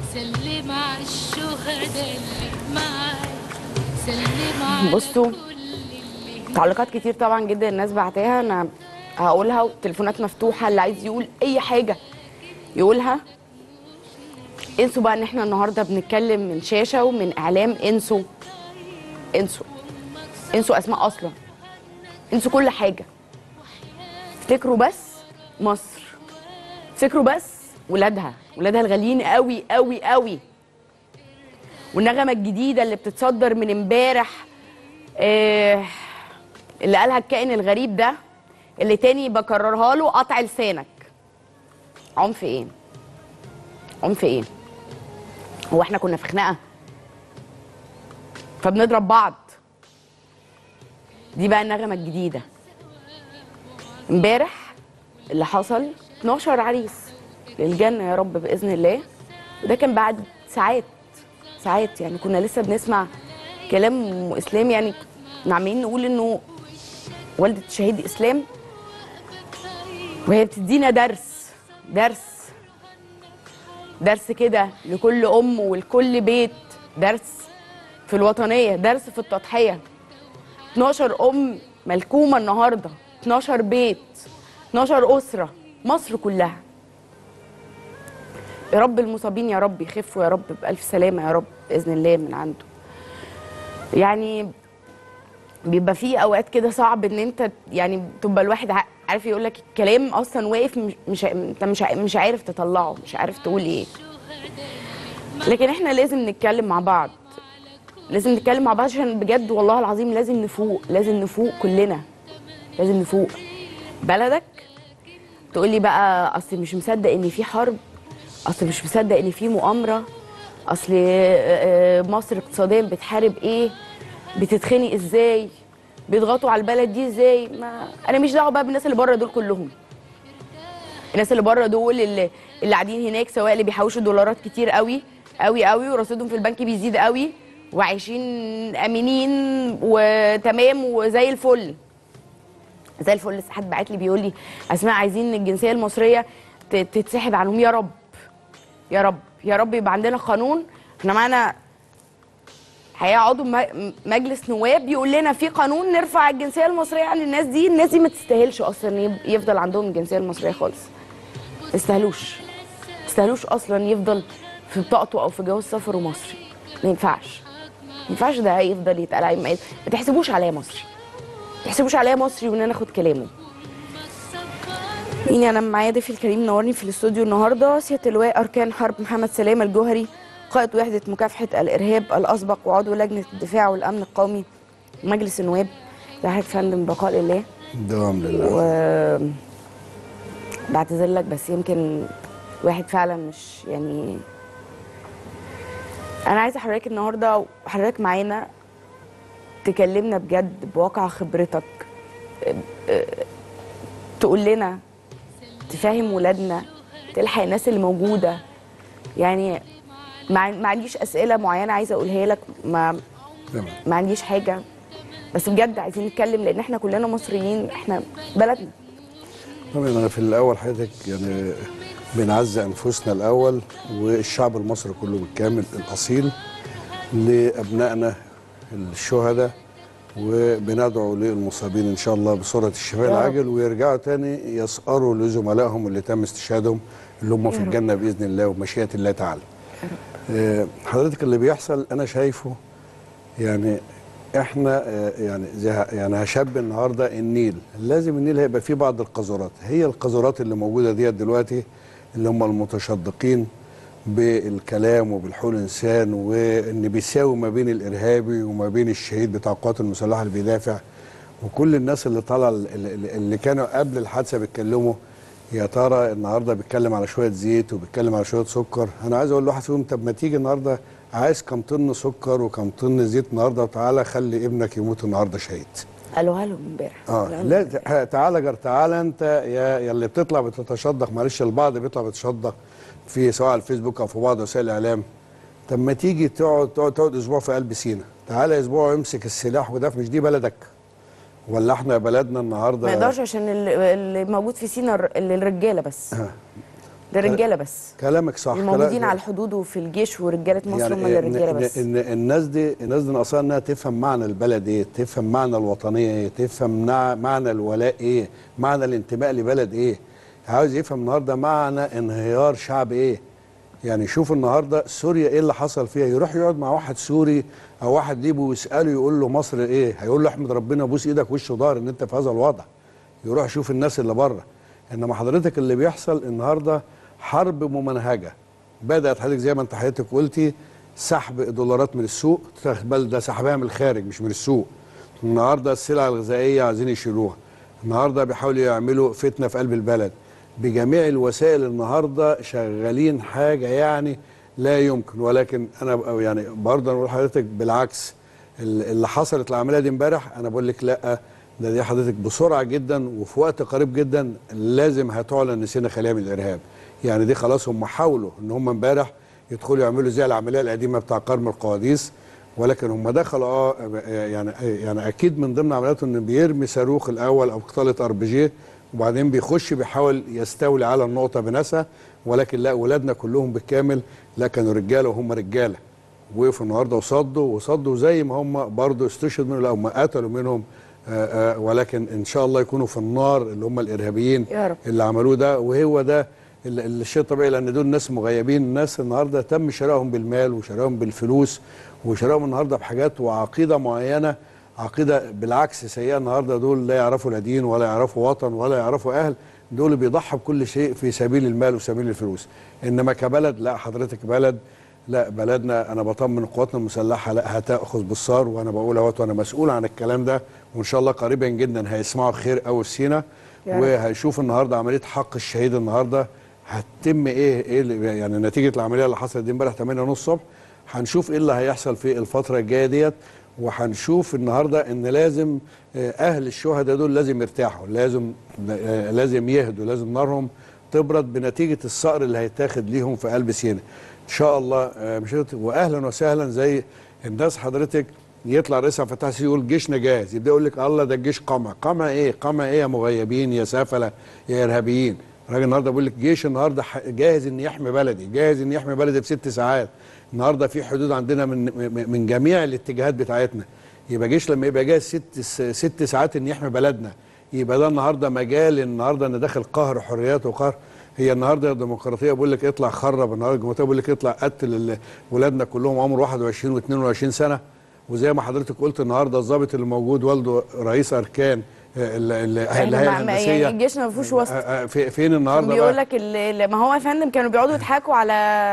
سلم على الشهداء اللي معاك سلم على بصوا كل اللي تعليقات كتير طبعا جدا الناس بعتها انا هقولها والتليفونات مفتوحه اللي عايز يقول اي حاجه يقولها انسوا بقى ان احنا النهارده بنتكلم من شاشه ومن اعلام انسوا انسوا انسوا اسماء اصلا انسوا كل حاجه افتكروا بس مصر افتكروا بس ولادها ولادها الغاليين قوي قوي قوي والنغمه الجديده اللي بتتصدر من امبارح آه، اللي قالها الكائن الغريب ده اللي تاني بكررها له قطع لسانك عنف ايه عنف ايه هو احنا كنا في خناقه فبنضرب بعض دي بقى النغمه الجديده امبارح اللي حصل 12 عريس للجنه يا رب باذن الله وده كان بعد ساعات ساعات يعني كنا لسه بنسمع كلام اسلام يعني كنا عمالين نقول انه والده شهيد اسلام وهي بتدينا درس درس درس كده لكل ام ولكل بيت درس في الوطنيه درس في التضحيه 12 ام ملكومه النهارده 12 بيت 12 اسره مصر كلها يا رب المصابين يا رب يخفوا يا رب بألف سلامة يا رب بإذن الله من عنده يعني بيبقى فيه أوقات كده صعب إن أنت يعني تبقى الواحد ع- عارف يقول لك الكلام أصلا واقف مش, مش أنت مش ع- مش عارف تطلعه مش عارف تقول إيه لكن إحنا لازم نتكلم مع بعض لازم نتكلم مع بعض عشان بجد والله العظيم لازم نفوق لازم نفوق كلنا لازم نفوق بلدك تقول لي بقى اصل مش مصدق ان في حرب اصل مش مصدق ان في مؤامره اصل آه، آه، مصر اقتصاديا بتحارب ايه بتتخنق ازاي بيضغطوا على البلد دي ازاي ما انا مش دعوه بقى بالناس اللي بره دول كلهم الناس اللي بره دول اللي اللي قاعدين هناك سواء اللي بيحوشوا دولارات كتير قوي قوي قوي ورصيدهم في البنك بيزيد قوي وعايشين امنين وتمام وزي الفل زي الفل لسه حد بعت لي بيقول لي اسماء عايزين الجنسيه المصريه ت- تتسحب عنهم يا رب يا رب يا رب يبقى عندنا قانون احنا معانا هيقعدوا م- مجلس نواب يقول لنا في قانون نرفع الجنسيه المصريه عن الناس دي الناس دي ما تستاهلش اصلا يب- يفضل عندهم الجنسيه المصريه خالص ما يستاهلوش ما يستاهلوش اصلا يفضل في بطاقته او في جواز سفره مصري ما ينفعش ما ينفعش ده يفضل يتقال عليه ما ما تحسبوش عليا مصري ما تحسبوش عليا مصري وان انا اخد كلامه مين انا معايا ضيفي الكريم نورني في الاستوديو النهارده سياده اللواء اركان حرب محمد سلامه الجوهري قائد وحده مكافحه الارهاب الاسبق وعضو لجنه الدفاع والامن القومي مجلس النواب ده حضرتك فندم بقاء لله دوام لله و بعتذر لك بس يمكن واحد فعلا مش يعني انا عايزه حضرتك النهارده وحضرتك معانا تكلمنا بجد بواقع خبرتك اه، اه، تقول لنا تفهم ولادنا تلحق الناس اللي موجوده يعني ما ما عنديش اسئله معينه عايزه اقولها لك ما تمام ما عنديش حاجه بس بجد عايزين نتكلم لان احنا كلنا مصريين احنا بلدنا طبعا انا في الاول حضرتك يعني بنعزي انفسنا الاول والشعب المصري كله بالكامل الاصيل لابنائنا الشهداء وبندعو للمصابين ان شاء الله بسرعه الشفاء يا رب. العاجل ويرجعوا تاني يسأروا لزملائهم اللي تم استشهادهم اللي هم في يا رب. الجنه باذن الله ومشيئه الله تعالى. آه، حضرتك اللي بيحصل انا شايفه يعني احنا آه، يعني زي ه- يعني هشبه النهارده النيل لازم النيل هيبقى فيه بعض القذورات هي القذورات اللي موجوده ديت دلوقتي اللي هم المتشدقين بالكلام وبالحول انسان وان بيساوي ما بين الارهابي وما بين الشهيد بتاع القوات المسلحه اللي بيدافع وكل الناس اللي طالعه اللي اللي كانوا قبل الحادثه بيتكلموا يا ترى النهارده بيتكلم على شويه زيت وبيتكلم على شويه سكر انا عايز اقول لواحد فيهم طب ما تيجي النهارده عايز كم طن سكر وكم طن زيت النهارده وتعالى خلي ابنك يموت النهارده شهيد قالوها له امبارح اه قالوها لا له. تع- تعالى جر تعالى انت يا يا اللي بتطلع بتتشدق معلش البعض بيطلع بيتشدق في سواء على الفيسبوك او في بعض وسائل الاعلام طب ما تيجي تقعد تقعد, تقعد اسبوع في قلب سينا تعالى اسبوع امسك السلاح وده مش دي بلدك ولا احنا بلدنا النهارده ما يقدرش عشان اللي اللي موجود في سينا الر- اللي الرجاله بس ده رجاله بس كلامك صح الموجودين كلام- على الحدود وفي الجيش ورجاله مصر هم يعني اللي إن, رجاله إن, بس ان الناس دي الناس دي ناقصها انها تفهم معنى البلد ايه تفهم معنى الوطنيه ايه تفهم نع- معنى الولاء ايه معنى الانتماء لبلد ايه عاوز يفهم النهارده معنى انهيار شعب ايه يعني شوف النهارده سوريا ايه اللي حصل فيها يروح يقعد مع واحد سوري او واحد ليبي ويساله يقول له مصر ايه هيقول له احمد ربنا بوس ايدك وش وظهر ان انت في هذا الوضع يروح يشوف الناس اللي بره انما حضرتك اللي بيحصل النهارده حرب ممنهجه بدات حضرتك زي ما انت حضرتك قلتي سحب دولارات من السوق بل ده سحبها من الخارج مش من السوق النهارده السلع الغذائيه عايزين يشيلوها النهارده بيحاولوا يعملوا فتنه في قلب البلد بجميع الوسائل النهارده شغالين حاجه يعني لا يمكن ولكن انا ب- يعني برضه اقول لحضرتك بالعكس ال- اللي حصلت العمليه دي امبارح انا بقول لك لا ده دي حضرتك بسرعه جدا وفي وقت قريب جدا لازم هتعلن ان سينا خاليه من الارهاب يعني دي خلاص هم حاولوا ان هم امبارح يدخلوا يعملوا زي العمليه القديمه بتاع قرم القواديس ولكن هم دخلوا اه يعني يعني اكيد من ضمن عملياته انه بيرمي صاروخ الاول او قطاله ار بي جي وبعدين بيخش بيحاول يستولي على النقطه بناسها ولكن لا ولادنا كلهم بالكامل لا كانوا رجاله وهم رجاله وقفوا النهارده وصدوا وصدوا زي ما هم برضه استشهد منهم لا هم قتلوا منهم آآ آآ ولكن ان شاء الله يكونوا في النار اللي هم الارهابيين يا رب. اللي عملوه ده وهو ده ال- ال- الشيء الطبيعي لان دول ناس مغيبين الناس النهارده تم شرائهم بالمال وشرائهم بالفلوس وشرائهم النهارده بحاجات وعقيده معينه عقيده بالعكس سيئه النهارده دول لا يعرفوا لا دين ولا يعرفوا وطن ولا يعرفوا اهل دول بيضحوا بكل شيء في سبيل المال وسبيل الفلوس انما كبلد لا حضرتك بلد لا بلدنا انا بطمن قواتنا المسلحه لا هتاخذ بالصار وانا بقول اهوت وانا مسؤول عن الكلام ده وان شاء الله قريبا جدا هيسمعوا خير قوي في سينا يا رب. وهيشوف النهارده عمليه حق الشهيد النهارده هتتم ايه ايه اللي- يعني نتيجه العمليه اللي حصلت دي امبارح 8 ونص الصبح هنشوف ايه اللي هيحصل في الفتره الجايه ديت وهنشوف النهارده ان لازم آه، اهل الشهداء دول لازم يرتاحوا لازم آه، لازم يهدوا لازم نارهم تبرد بنتيجه الصقر اللي هيتاخد ليهم في قلب سينا ان شاء الله آه، مش هت- واهلا وسهلا زي الناس حضرتك يطلع رئيس عبد الفتاح السيسي يقول جيشنا جاهز يبدا يقول لك الله ده الجيش قمع قمع ايه قمع ايه يا مغيبين يا سفله يا ارهابيين الراجل النهارده بيقول لك جيش النهارده ح- جاهز ان يحمي بلدي جاهز ان يحمي بلدي في ست ساعات النهارده في حدود عندنا من من- من جميع الاتجاهات بتاعتنا يبقى جيش لما يبقى جاهز ست س- ست ساعات ان يحمي بلدنا يبقى ده النهارده مجال النهارده ان داخل قهر حريات وقهر هي النهارده الديمقراطيه بقول لك اطلع خرب النهارده الديمقراطيه بقول لك اطلع قتل ال- ولادنا كلهم عمر 21 و22 سنه وزي ما حضرتك قلت النهارده الضابط اللي موجود والده رئيس اركان آه، ال- ال- الهيئه احنا مع- ما- الهندسيه يعني الجيش ما فيهوش وسط آه، آه، في- فين النهارده بيقول بقى؟ لك ال- ال- ما هو يا فندم كانوا بيقعدوا يضحكوا على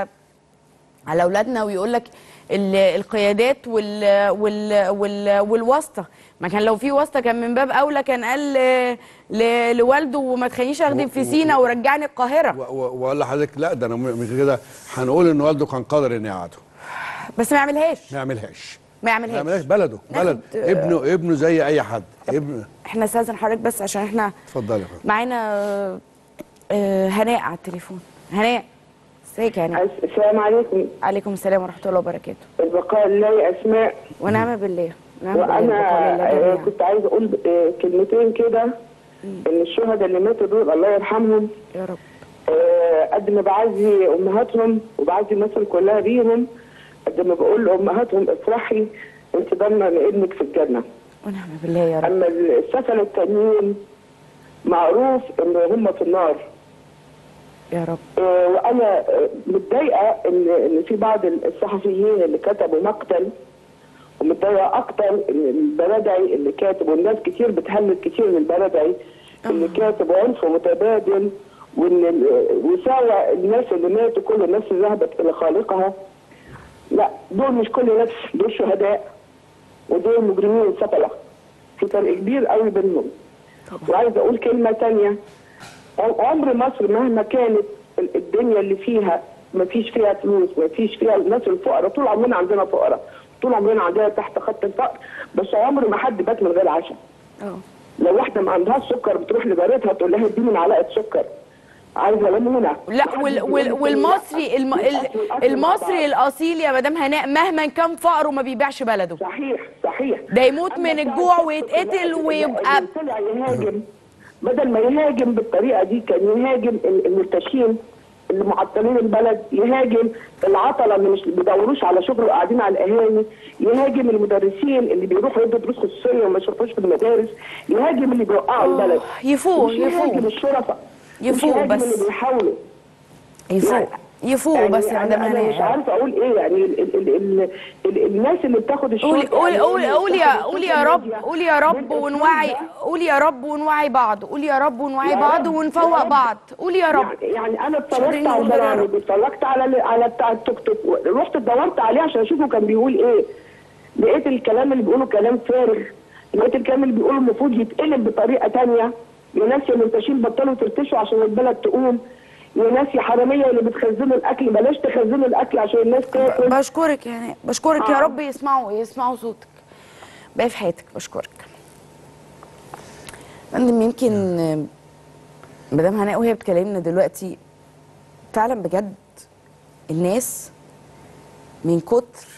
على اولادنا ويقول لك ال- القيادات وال وال وال والواسطه ما كان لو في واسطه كان من باب اولى كان قال ل- ل- لوالده وما تخلينيش اخدم في و- سينا ورجعني القاهره و- و- واقول لحضرتك لا ده انا م- مش كده هنقول ان والده كان قادر انه يقعده بس ما يعملهاش ما يعملهاش ما ما يعملهاش يعملهاش بلده ناخد- بلد ابنه ابنه زي اي حد ابن احنا استاذن حضرتك بس عشان احنا اتفضلي يا فندم معانا آه، هناء على التليفون هناء ازيك يا هناء السلام عليكم عليكم السلام ورحمه الله وبركاته البقاء لله اسماء ونعم بالله نعم بالله وانا البقاء لله آه، جميعا. كنت عايزه اقول آه، كلمتين كده ان الشهداء اللي ماتوا دول الله يرحمهم يا رب آه، قد ما بعزي امهاتهم وبعزي مصر كلها بيهم قد ما بقول لامهاتهم افرحي انت ضامنه ان ابنك في الجنه ونعم بالله يا رب اما السفله التانيين معروف ان هم في النار يا رب آه، وانا آه، متضايقه ان ان في بعض الصحفيين اللي كتبوا مقتل ومتضايقه اكتر ان البلدعي اللي كاتب والناس كتير بتهلل كتير من البلدعي اللي كاتب عنف متبادل وان ال- وساوى الناس اللي ماتوا كل الناس ذهبت الى خالقها لا دول مش كل نفس دول شهداء ودول مجرمين سفله في فرق كبير قوي بينهم وعايزه اقول كلمه تانية عمر مصر مهما كانت ال- الدنيا اللي فيها ما فيش فيها فلوس ما فيش فيها الناس الفقراء طول عمرنا عندنا فقراء طول عمرنا عندنا تحت خط الفقر بس عمر ما حد بات من غير عشاء اه لو واحده ما عندهاش سكر بتروح لجارتها تقول لها اديني معلقه سكر عايزه ليمونه لا وال وال والمصري الم ال- المصري الاصيل يا مدام هناء مهما كان فقره ما بيبيعش بلده صحيح صحيح ده يموت من أما الجوع بتاع ويتقتل اللي- ويبقى اللي طلع يهاجم بدل ما يهاجم بالطريقه دي كان يهاجم ال- المرتشين اللي معطلين البلد يهاجم العطله اللي مش بيدوروش على شغل وقاعدين على الاهالي يهاجم المدرسين اللي بيروحوا يدوا دروس خصوصيه وما يشرفوش في المدارس يهاجم اللي بيوقعوا البلد يفوق مش يهاجم يفوق الشرفاء مش يفوق يهاجم بس. اللي بيحاولوا يفوق يفوق بس يا أنا, مدام أنا مش هناء عارفه اقول ايه يعني ال ال ال ال الناس اللي بتاخد الشغل قولي قولي قولي قولي يا قولي يا رب قولي يا رب ونوعي قولي يا رب ونوعي بعض قولي يا رب ونوعي يا بعض رب، ونفوق يا رب. بعض قولي يا رب يعني, يعني انا قادرين اتفرجت على نقول غير يا البرامج رب. اتفرجت على ال- على بتاع التوك توك رحت دورت عليه عشان اشوفه كان بيقول ايه لقيت الكلام اللي بيقوله كلام فارغ لقيت الكلام اللي بيقوله المفروض يتقلب بطريقه تانية يا ناس يا منتشين بطلوا ترتشوا عشان البلد تقوم يا ناس يا حراميه اللي بتخزنوا الاكل بلاش تخزنوا الاكل عشان الناس تاكل بشكرك يعني بشكرك يا آه. رب يسمعوا يسمعوا صوتك باقي في حياتك بشكرك فندم يمكن آه، مدام هناء وهي بتكلمنا دلوقتي فعلا بجد الناس من كتر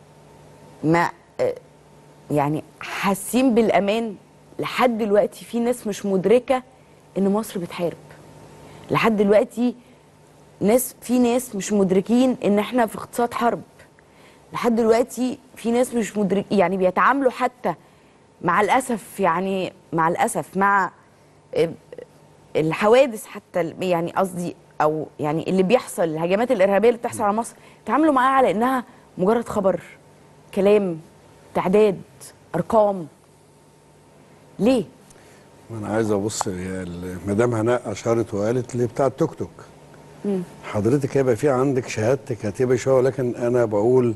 ما آه، يعني حاسين بالامان لحد دلوقتي في ناس مش مدركه ان مصر بتحارب لحد دلوقتي ناس في ناس مش مدركين ان احنا في اقتصاد حرب لحد دلوقتي في ناس مش مدرك يعني بيتعاملوا حتى مع الاسف يعني مع الاسف مع آه، الحوادث حتى ال- يعني قصدي او يعني اللي بيحصل الهجمات الارهابيه اللي بتحصل على مصر تعاملوا معاها على انها مجرد خبر كلام تعداد ارقام ليه انا عايز ابص هي ال- مدام هناء اشارت وقالت لي بتاع التوك توك حضرتك هيبقى في عندك شهاده كاتبه شويه ولكن انا بقول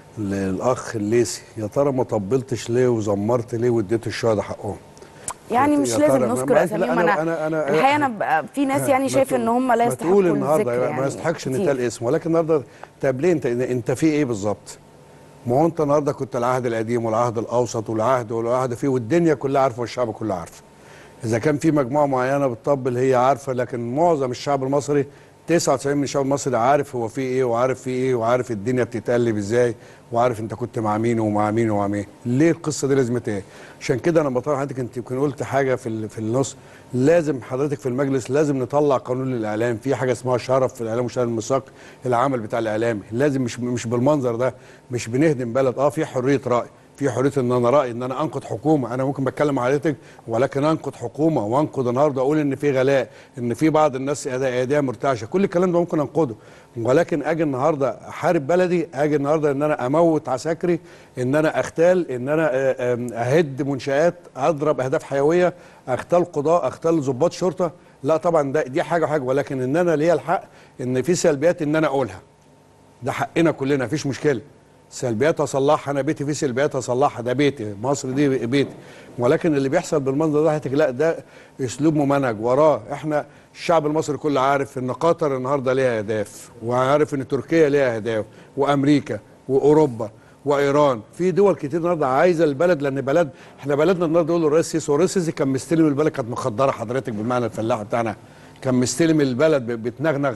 للاخ الليسي يا ترى ما طبلتش ليه وزمرت ليه واديت الشهداء حقهم يعني يا مش ترى- لازم ما- نذكر ما- اساميهم لا، انا أنا- أنا- الحقيقه انا بقى في ناس يعني ما شايفه تقول- ان هم لا ما يستحقوا تقول النهارده الذكر ما يعني يستحقش ان كتير. يتقال اسمه ولكن النهارده طب ليه انت انت في ايه بالظبط؟ ما هو انت النهارده كنت العهد القديم والعهد الاوسط والعهد والعهد فيه والدنيا كلها عارفه والشعب كله عارفه. اذا كان في مجموعه معينه بتطبل هي عارفه لكن معظم الشعب المصري 99 من الشعب المصري عارف هو فيه ايه وعارف فيه ايه وعارف الدنيا بتتقلب ازاي وعارف انت كنت مع مين ومع مين ومع مين ليه القصه دي لازمتها ايه عشان كده انا بطلع حضرتك انت يمكن قلت حاجه في ال- في النص لازم حضرتك في المجلس لازم نطلع قانون للاعلام في حاجه اسمها شرف في الاعلام وشرف الميثاق العمل بتاع الاعلامي لازم مش مش بالمنظر ده مش بنهدم بلد اه في حريه راي في حريه ان انا رايي ان انا انقد حكومه انا ممكن بتكلم مع حضرتك ولكن انقد حكومه وانقد النهارده اقول ان في غلاء ان في بعض الناس أيديها- ايديها مرتعشه كل الكلام ده ممكن انقده ولكن اجي النهارده احارب بلدي اجي النهارده ان انا اموت عساكري ان انا اختال ان انا آه، آم، اهد منشات اضرب اهداف حيويه اختال قضاء اختال ضباط شرطه لا طبعا ده دي حاجه وحاجه ولكن ان انا ليا الحق ان في سلبيات ان انا اقولها ده حقنا كلنا مفيش مشكله سلبيات اصلحها انا بيتي فيه سلبيات اصلحها ده بيتي مصر دي بيتي ولكن اللي بيحصل بالمنظر ده هتك لا ده اسلوب ممنهج وراه احنا الشعب المصري كله عارف ان قطر النهارده ليها اهداف وعارف ان تركيا ليها اهداف وامريكا واوروبا وايران في دول كتير النهارده عايزه البلد لان بلد احنا بلدنا النهارده يقول الرئيس السيسي والرئيس السيسي كان مستلم البلد كانت مخدره حضرتك بالمعنى الفلاح بتاعنا كان مستلم البلد ب- بتنغنغ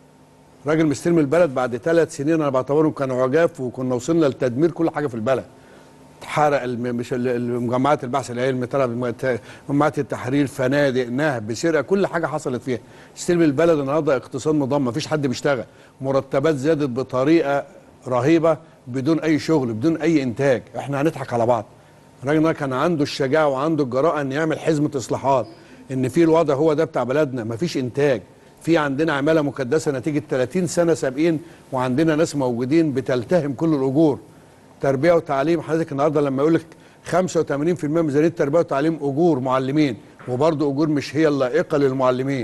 راجل مستلم البلد بعد ثلاث سنين انا بعتبرهم كانوا عجاف وكنا وصلنا لتدمير كل حاجه في البلد حرق الم- مش ال- المجمعات البحث العلمي طلع بالم- مجمعات التحرير فنادق نهب سرقه كل حاجه حصلت فيها استلم البلد النهارده اقتصاد نظام مفيش حد بيشتغل مرتبات زادت بطريقه رهيبه بدون اي شغل بدون اي انتاج احنا هنضحك على بعض الراجل ده كان عنده الشجاعه وعنده الجراءه ان يعمل حزمه اصلاحات ان في الوضع هو ده بتاع بلدنا مفيش انتاج في عندنا عماله مكدسه نتيجه 30 سنه سابقين وعندنا ناس موجودين بتلتهم كل الاجور تربيه وتعليم حضرتك النهارده لما يقول لك 85% من ميزانيه التربيه والتعليم اجور معلمين وبرضه اجور مش هي اللائقه للمعلمين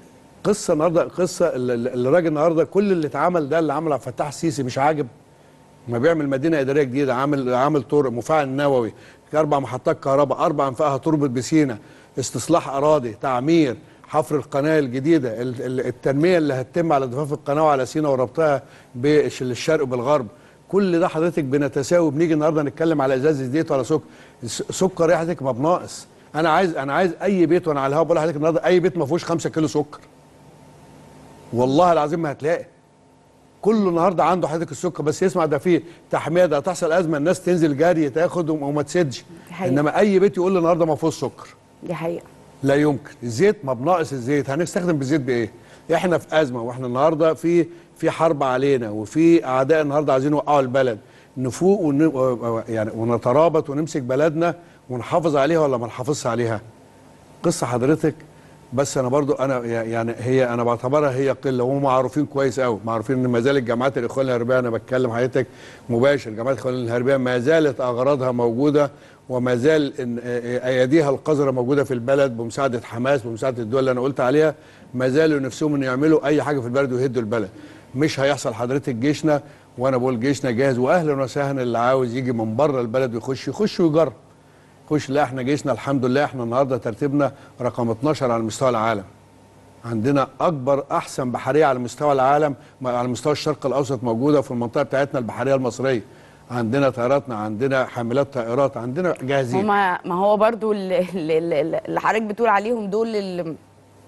قصه النهارده قصه ال- ال- الراجل النهارده كل اللي اتعمل ده اللي عمله عبد الفتاح السيسي مش عاجب ما بيعمل مدينه اداريه جديده عامل عامل طرق مفاعل نووي اربع محطات كهرباء اربع انفاقها تربط بسينا استصلاح اراضي تعمير حفر القناه الجديده ال- ال- التنميه اللي هتتم على ضفاف القناه وعلى سينا وربطها بالشرق وبالغرب كل ده حضرتك بنتساوي بنيجي النهارده نتكلم على ازازه زيت ولا سكر الس- سكر يا حضرتك ما بناقص انا عايز انا عايز اي بيت وانا على الهواء بقول لحضرتك النهارده اي بيت ما فيهوش 5 كيلو سكر والله العظيم ما هتلاقي كله النهارده عنده حضرتك السكر بس يسمع ده فيه تحميه ده هتحصل ازمه الناس تنزل جري تاخد وم- وما تسدش دي حقيقة. انما اي بيت يقول لي النهارده ما فيهوش سكر دي حقيقه لا يمكن الزيت ما بناقص الزيت هنستخدم بالزيت بايه احنا في ازمه واحنا النهارده في في حرب علينا وفي اعداء النهارده عايزين يوقعوا البلد نفوق ون... يعني ونترابط ونمسك بلدنا ونحافظ عليها ولا ما نحافظش عليها قصه حضرتك بس انا برضو انا يعني هي انا بعتبرها هي قله وهم معروفين كويس قوي معروفين ان ما زالت جامعات الاخوان الارهابيه انا بتكلم حضرتك مباشر جامعات الاخوان الارهابيه ما زالت اغراضها موجوده وما زال إن- اياديها القذره موجوده في البلد بمساعده حماس بمساعده الدول اللي انا قلت عليها ما زالوا نفسهم ان يعملوا اي حاجه في البلد ويهدوا البلد مش هيحصل حضرتك جيشنا وانا بقول جيشنا جاهز واهلا وسهلا اللي عاوز يجي من بره البلد ويخش يخش ويجرب خش لا احنا جيشنا الحمد لله احنا النهارده ترتيبنا رقم 12 على مستوى العالم عندنا اكبر احسن بحريه على مستوى العالم م- على مستوى الشرق الاوسط موجوده في المنطقه بتاعتنا البحريه المصريه عندنا طياراتنا عندنا حاملات طائرات عندنا جاهزين هما ما هو برضو اللي, اللي, اللي حضرتك بتقول عليهم دول اللي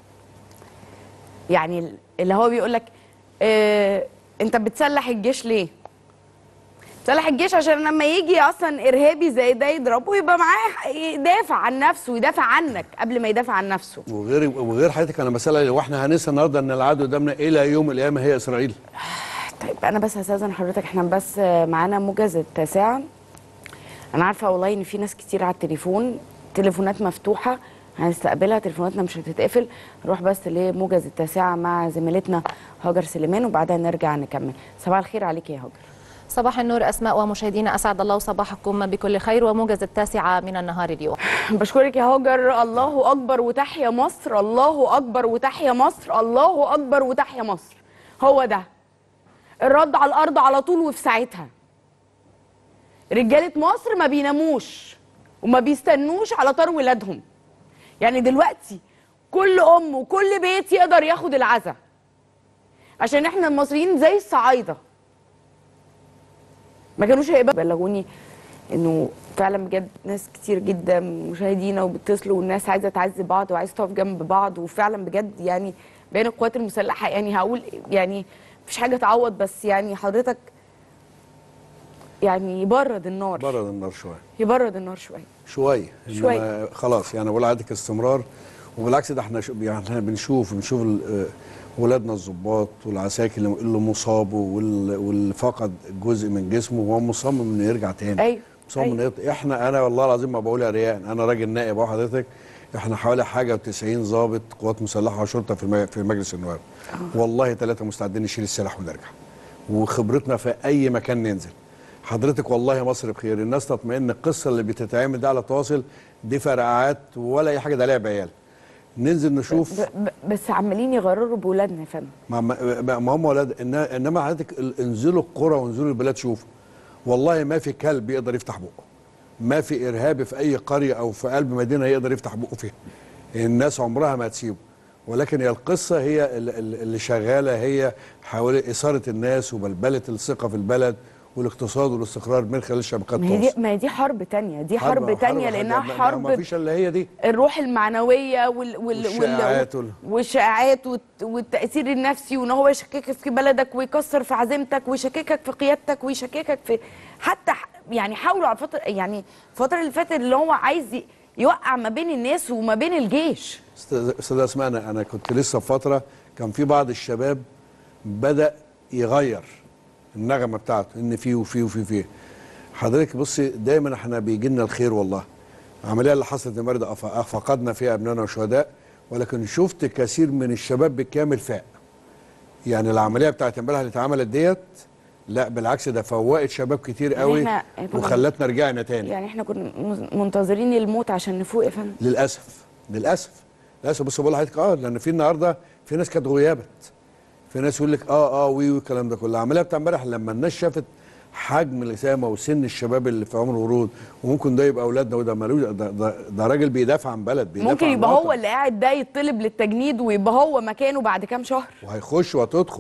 يعني اللي هو بيقول لك اه انت بتسلح الجيش ليه؟ بتسلح الجيش عشان لما يجي اصلا ارهابي زي ده يضربه يبقى معاه يدافع عن نفسه ويدافع عنك قبل ما يدافع عن نفسه وغير وغير حضرتك انا بسال واحنا هننسى النهارده ان العدو قدامنا الى يوم القيامه هي اسرائيل طيب انا بس هستاذن حضرتك احنا بس معانا موجز التاسعه انا عارفه والله ان في ناس كتير على التليفون تليفونات مفتوحه هنستقبلها تليفوناتنا مش هتتقفل نروح بس لموجز التاسعه مع زميلتنا هاجر سليمان وبعدها نرجع نكمل صباح الخير عليك يا هاجر صباح النور أسماء ومشاهدينا أسعد الله صباحكم بكل خير وموجز التاسعة من النهار اليوم بشكرك يا هاجر الله اكبر وتحيا مصر الله اكبر وتحيا مصر الله اكبر وتحيا مصر هو ده الرد على الارض على طول وفي ساعتها رجاله مصر ما بيناموش وما بيستنوش على طار ولادهم يعني دلوقتي كل ام وكل بيت يقدر ياخد العزا عشان احنا المصريين زي الصعايده ما كانوش هيبقى بلغوني انه فعلا بجد ناس كتير جدا مشاهدينا وبيتصلوا والناس عايزه تعزي بعض وعايزه تقف جنب بعض وفعلا بجد يعني بين القوات المسلحه يعني هقول يعني مفيش حاجه تعوض بس يعني حضرتك يعني يبرد النار برد النار شويه يبرد النار شويه شويه شوية. إنما خلاص يعني بقول عندك استمرار وبالعكس ده احنا شو- يعني احنا بنشوف بنشوف ال- آه، ولادنا الضباط والعساكر اللي اللي مصابوا وال- واللي فقد جزء من جسمه وهو مصمم انه يرجع تاني ايوه مصمم أيوة. انه يط- احنا انا والله العظيم ما بقول يا ريان انا راجل نائب اهو حضرتك احنا حوالي حاجه و90 ضابط قوات مسلحه وشرطه في الم- في مجلس النواب والله ثلاثه مستعدين نشيل السلاح ونرجع وخبرتنا في اي مكان ننزل حضرتك والله مصر بخير الناس تطمئن القصه اللي بتتعمل ده على التواصل دي فرقعات ولا اي حاجه ده لعب عيال ننزل نشوف ب- ب- بس عمالين يغرروا بولادنا يا فندم ما, ما ما هم ولاد إن- انما حضرتك ال- انزلوا القرى وانزلوا البلاد شوفوا والله ما في كلب يقدر يفتح بقه ما في ارهابي في اي قريه او في قلب مدينه يقدر يفتح بقه فيها الناس عمرها ما هتسيبه ولكن هي القصه هي ال- ال- اللي شغاله هي حوالي اثاره الناس وبلبله الثقه في البلد والاقتصاد والاستقرار من خلال شبكات ما هي دي التواصل ما هي دي حرب تانية دي حرب, تانية لانها ما- ما- حرب ما فيش الا هي دي الروح المعنويه وال وال والشائعات وال وال- والشائعات والت- والتاثير النفسي وان هو يشككك في بلدك ويكسر في عزيمتك ويشككك في قيادتك ويشككك في حتى ح- يعني حاولوا على الفتره يعني الفتره اللي فاتت اللي هو عايز ي- يوقع ما بين الناس وما بين الجيش استاذ استاذ اسماء انا انا كنت لسه في فتره كان في بعض الشباب بدا يغير النغمه بتاعته ان في وفي وفي في حضرتك بصي دايما احنا بيجي لنا الخير والله العمليه اللي حصلت امبارح ده أف- فقدنا فيها ابنائنا وشهداء ولكن شفت كثير من الشباب بالكامل فاق يعني العمليه بتاعت امبارح اللي اتعملت ديت لا بالعكس ده فوقت شباب كتير يعني قوي إحنا كنا- وخلتنا رجعنا تاني يعني احنا كنا مز- منتظرين الموت عشان نفوق يا فندم للاسف للاسف للاسف بص بقول لحضرتك اه لان في النهارده في ناس كانت غيابت في ناس يقول لك اه اه وي والكلام ده كله العمليه بتاع امبارح لما الناس شافت حجم الاسامه وسن الشباب اللي في عمر الورود وممكن ده يبقى اولادنا وده مالوش ده, ده, ده راجل بيدافع عن بلد بيدافع ممكن عن يبقى هو وطن. اللي قاعد ده يطلب للتجنيد ويبقى هو مكانه بعد كام شهر وهيخش وهتدخل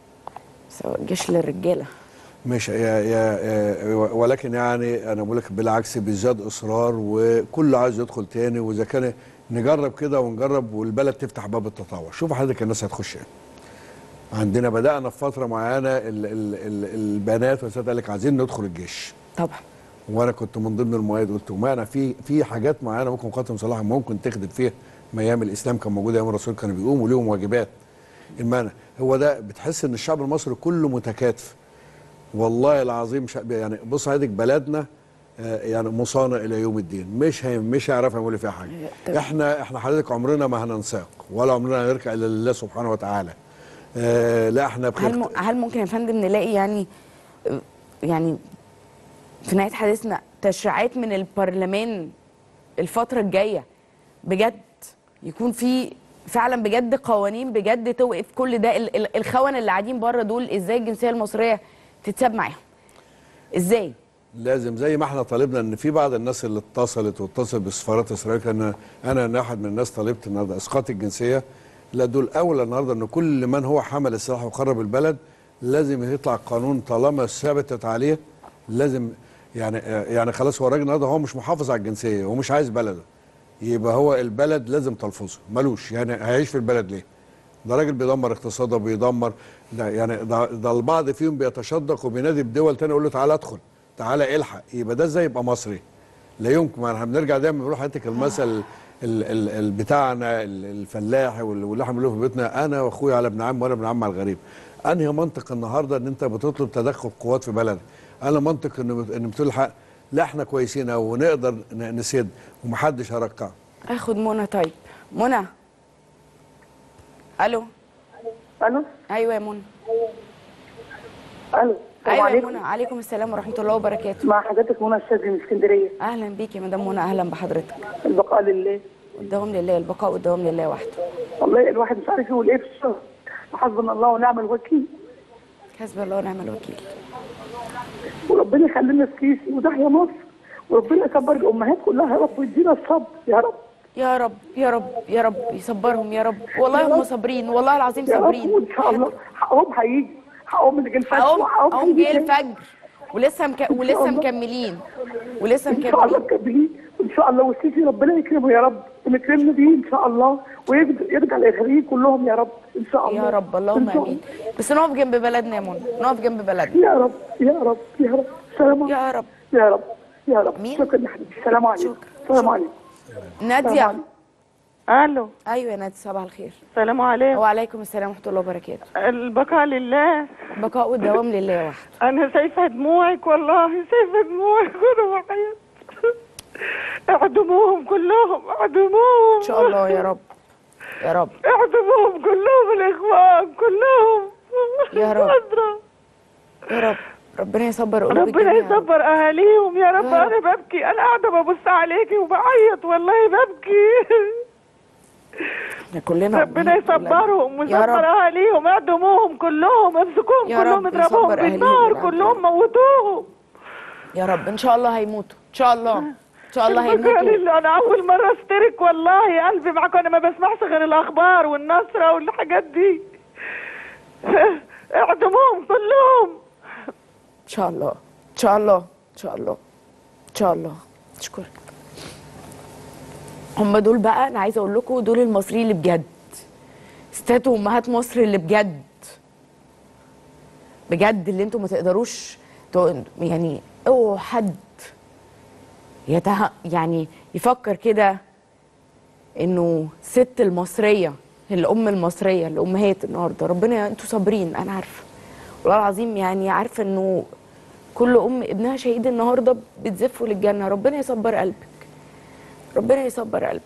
سواء جيش للرجاله مش يا يا يا- ولكن يعني انا بقول لك بالعكس بيزداد اصرار وكل عايز يدخل تاني واذا كان نجرب كده ونجرب والبلد تفتح باب التطوع شوف حضرتك الناس هتخش ايه عندنا بدانا في فتره معينه ال ال ال البنات والستات قال لك عايزين ندخل الجيش طبعا وانا كنت من ضمن المؤيد قلت ما انا في في حاجات معينه ممكن قوات المسلحه ممكن تخدم فيها ما ايام الاسلام كان موجود ايام الرسول كانوا بيقوموا ليهم واجبات المعنى هو ده بتحس ان الشعب المصري كله متكاتف والله العظيم شعب يعني بص حضرتك بلدنا آه، يعني مصانع الى يوم الدين مش هي مش هيعرف يعملوا فيها حاجه طبعا. احنا احنا حضرتك عمرنا ما هننساق ولا عمرنا هنرجع الا لله سبحانه وتعالى آه لا احنا بخير هل م... هل ممكن يا فندم نلاقي يعني يعني في نهايه حديثنا تشريعات من البرلمان الفتره الجايه بجد يكون في فعلا بجد قوانين بجد توقف كل ده ال- ال- الخونه اللي قاعدين بره دول ازاي الجنسيه المصريه تتساب معاهم ازاي لازم زي ما احنا طالبنا ان في بعض الناس اللي اتصلت واتصل بسفارات اسرائيل كان انا انا واحد من الناس طالبت النهارده اسقاط الجنسيه لا دول اولى النهارده ان كل من هو حمل السلاح وخرب البلد لازم يطلع قانون طالما ثبتت عليه لازم يعني يعني خلاص هو الراجل النهارده هو مش محافظ على الجنسيه هو مش عايز بلده يبقى هو البلد لازم تلفظه ملوش يعني هيعيش في البلد ليه؟ ده راجل بيدمر اقتصاده بيدمر ده يعني ده, ده البعض فيهم بيتشدق وبينادي بدول تاني يقول له تعالى ادخل تعالى الحق يبقى ده ازاي يبقى مصري؟ لا يمكن ما احنا بنرجع دايما بنقول حضرتك المثل ال- ال- ال- بتاعنا ال- الفلاح وال- واللي احنا بنقوله في بيتنا انا واخويا على ابن عم وانا ابن عم على الغريب. انهي منطق النهارده ان انت بتطلب تدخل قوات في بلدك؟ انا منطق ان بت- ان بتقول الحق لا احنا كويسين أوي ونقدر ن- نسد ومحدش هيركعنا. اخد منى طيب منى الو الو ايوه يا منى الو السلام ايوه يا عليكم منى عليكم السلام ورحمه الله وبركاته مع حضرتك منى الشاذلي من اسكندريه اهلا بيك يا مدام منى اهلا بحضرتك البقاء لله والدوام لله البقاء والدوام لله وحده والله الواحد مش عارف يقول ايه في الشهر وحسبنا الله ونعم الوكيل حسبي الله ونعم الوكيل وربنا يخلينا سكيسي وتحيا مصر وربنا يكبر الامهات كلها يا رب ويدينا الصبر يا رب يا رب يا رب يا رب يصبرهم يا رب والله هم صابرين والله العظيم يا رب صابرين وان شاء الله حقهم هيجي حقهم اللي جه الفجر اقوم وحقهم اقوم هيجي جاي تاني. الفجر ولسه مك... ولسه مكملين ولسه ان شاء الله مكملين مكملين وان شاء الله والسيسي ربنا يكرمه يا رب ونكرمنا بيه ان شاء الله ويرجع الاخرين كلهم يا رب ان شاء الله يا رب اللهم إن شاء امين بس نقف جنب بلدنا يا منى نقف جنب بلدنا يا رب يا رب يا رب السلام عليكم يا رب يا رب يا رب مين؟ شكرا يا حبيبي السلام عليكم شكرا. السلام عليكم ناديه الو ايوه يا ناديه صباح الخير السلام عليكم وعليكم السلام ورحمه الله وبركاته البقاء لله بقاء والدوام لله وحده انا شايفه دموعك والله شايفه دموعك وانا بحيط اعدموهم كلهم اعدموهم ان شاء الله يا رب يا رب اعدموهم كلهم الاخوان كلهم يا رب. قادرة. يا رب ربنا يصبر قلوب ربنا الجميع يا رب. يصبر اهاليهم يا رب يا رب. انا ببكي انا قاعده ببص عليكي وبعيط والله ببكي احنا كلنا ربنا كلنا. يصبرهم يا ويصبر رب اهاليهم اعدموهم كلهم امسكوهم يا كلهم رب اضربوهم يصبر أهاليهم بالنار بالعافية. كلهم موتوهم يا رب ان شاء الله هيموتوا ان شاء الله ان شاء الله البقاء هيموتوا لله. انا اول مره اشترك والله قلبي معاكم انا ما بسمعش غير الاخبار والنصره والحاجات دي اعدموهم كلهم ان شاء الله ان شاء الله ان شاء الله ان شاء الله اشكرك هم دول بقى انا عايزه اقول لكم دول المصريين اللي بجد ستات وامهات مصر اللي بجد بجد اللي انتوا ما تقدروش تو- يعني اوعوا حد يته يعني يفكر كده انه ست المصريه الام المصريه الامهات النهارده ربنا انتوا صابرين انا عارفه والله العظيم يعني عارفه انه كل ام ابنها شهيد النهارده بتزفه للجنه ربنا يصبر قلبك ربنا يصبر قلبك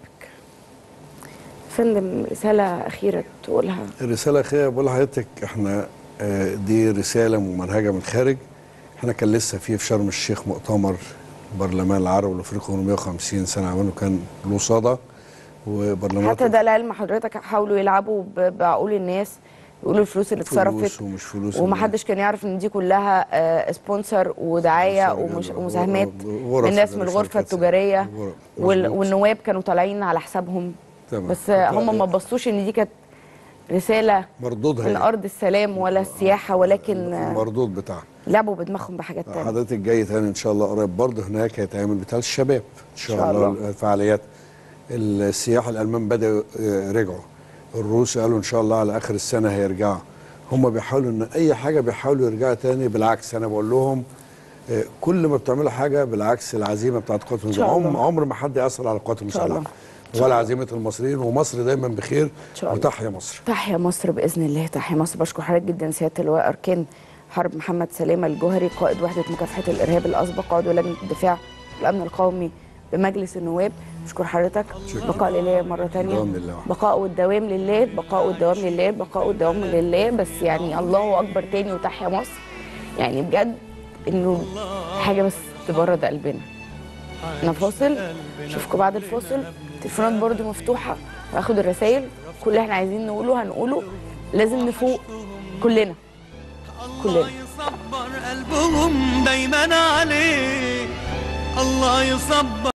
فندم رساله اخيره تقولها الرسالة الأخيرة بقول لحضرتك احنا آه، دي رسالة ممنهجة من الخارج احنا كان لسه في في شرم الشيخ مؤتمر البرلمان العربي والافريقي من 150 سنة عمله كان له صدى وبرلمانات حتى ده لعلم حضرتك حاولوا يلعبوا ب- بعقول الناس يقولوا الفلوس اللي فلوس اتصرفت ومش فلوس ومحدش كان يعرف ان دي كلها آه، سبونسر ودعايه سبونسر ومش يعني ومساهمات غرف من ناس من شركات الغرفه سياحة. التجاريه غرف. وال- مظبوط. والنواب كانوا طالعين على حسابهم تمام. بس آه، هم ما بصوش ان دي كانت رساله مردودها من إيه؟ ارض السلام ولا السياحه ولكن آه، المردود بتاعها لعبوا بدماغهم بحاجات تانية حضرتك جاي تاني ان شاء الله قريب برضه هناك هيتعمل بتاع الشباب ان شاء, شاء الله, الله. الفعاليات السياح الالمان بداوا آه، رجعوا الروس قالوا ان شاء الله على اخر السنه هيرجعوا هم بيحاولوا ان اي حاجه بيحاولوا يرجعوا تاني بالعكس انا بقول لهم آه، كل ما بتعملوا حاجه بالعكس العزيمه بتاعت القوات المسلحه شاء الله. عمر, عمر ما حد ياثر على القوات شاء المسلحه الله. ولا عزيمه المصريين ومصر دايما بخير شاء الله. وتحيا مصر تحيا مصر باذن الله تحيا مصر بشكر حضرتك جدا سياده اللواء اركان حرب محمد سلامه الجوهري قائد وحده مكافحه الارهاب الاسبق عضو لجنه الدفاع والامن القومي بمجلس النواب بشكر حضرتك بقاء لله مره ثانيه دوام لله. بقاء والدوام لله بقاء والدوام لله بقاء والدوام لله بس يعني الله اكبر تاني وتحيا مصر يعني بجد انه حاجه بس تبرد قلبنا انا فاصل اشوفكم بعد الفاصل التليفونات برضو مفتوحه واخد الرسائل كل اللي احنا عايزين نقوله هنقوله لازم نفوق كلنا كلنا يصبر قلبهم دايما عليه الله يصبر